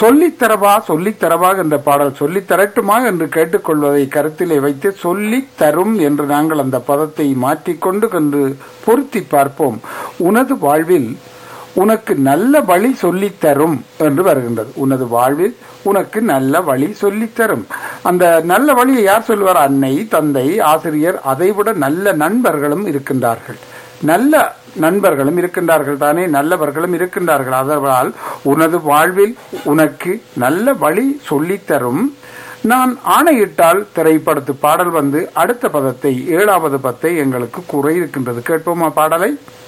சொல்லித்தரவா சொல்லித்தரவா என்ற பாடல் சொல்லித் தரட்டுமா என்று கேட்டுக்கொள்வதை கருத்திலே வைத்து சொல்லித் தரும் என்று நாங்கள் அந்த பதத்தை மாற்றிக்கொண்டு கண்டு பொருத்தி பார்ப்போம் உனது வாழ்வில் உனக்கு நல்ல வழி சொல்லித் தரும் என்று வருகின்றது உனது வாழ்வில் உனக்கு நல்ல வழி சொல்லித் தரும் அந்த நல்ல வழியை யார் சொல்லுவார் அன்னை தந்தை ஆசிரியர் அதைவிட நல்ல நண்பர்களும் இருக்கின்றார்கள் நல்ல நண்பர்களும் இருக்கின்றார்கள் தானே நல்லவர்களும் இருக்கின்றார்கள் அதனால் உனது வாழ்வில் உனக்கு நல்ல வழி சொல்லித் தரும் நான் ஆணையிட்டால் திரைப்படத்து பாடல் வந்து அடுத்த பதத்தை ஏழாவது பத்தை எங்களுக்கு கூற இருக்கின்றது கேட்போமா பாடலை